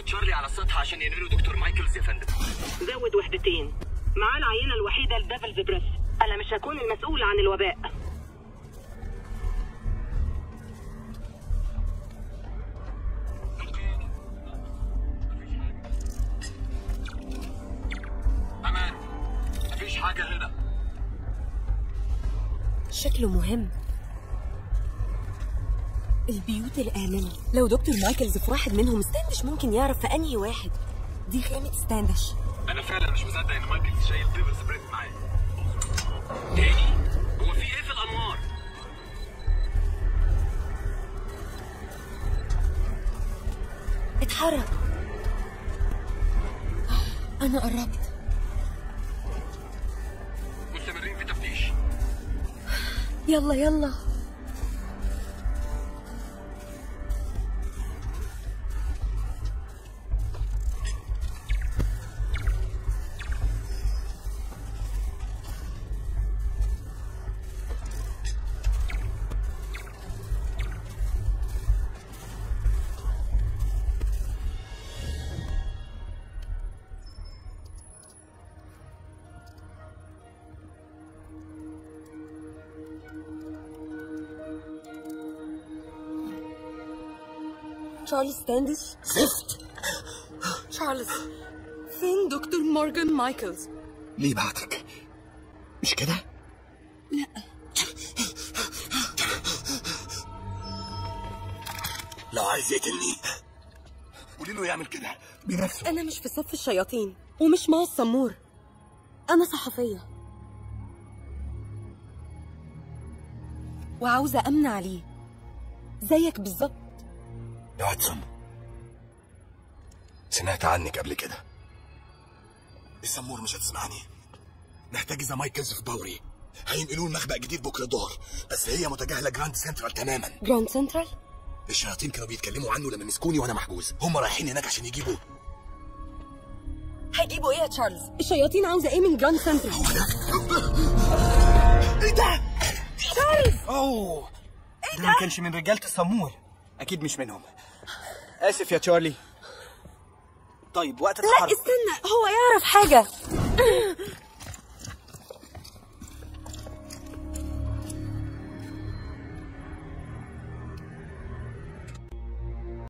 تشارلي على السطح عشان ينقلوا دكتور مايكلز يا فندم زود وحدتين معاه العينة الوحيدة لديفلز بريس أنا مش هكون المسؤول عن الوباء امان مفيش حاجه هنا شكله مهم البيوت الآمنة لو دكتور مايكلز في واحد منهم ستاندش ممكن يعرف في أنهي واحد دي خيمة ستاندش انا فعلا مش مصدق ان مايكلز شايل ديفلز بريث معاه تاني هو في ايه في الانوار اتحرك أنا قربت مستمرين في تفتيش يلا يلا تشارلز ستاندش زفت تشارلز فين دكتور مورجان مايكلز ليه بعتك مش كده لو عايز يقتلني قولي له يعمل كده بنفسه أنا مش في صف الشياطين ومش مع السمور أنا صحفية وعاوزة أمن عليه زيك بالظبط يا واتسون سمعت عنك قبل كده السمور مش هتسمعني نحتاج اذا مايكلز في دوري هينقلوه المخبأ جديد بكره الظهر بس هي متجاهله جراند سنترال تماما جراند سنترال الشياطين كانوا بيتكلموا عنه لما مسكوني وانا محجوز هم رايحين هناك عشان يجيبوه هيجيبوا إيه يا تشارلز الشياطين عاوزة إيه من جراند سنترال ايه ده اوه ده ما كانش من رجاله السمور اكيد مش منهم اسف يا تشارلي طيب وقت لا التحرك استنى هو يعرف حاجة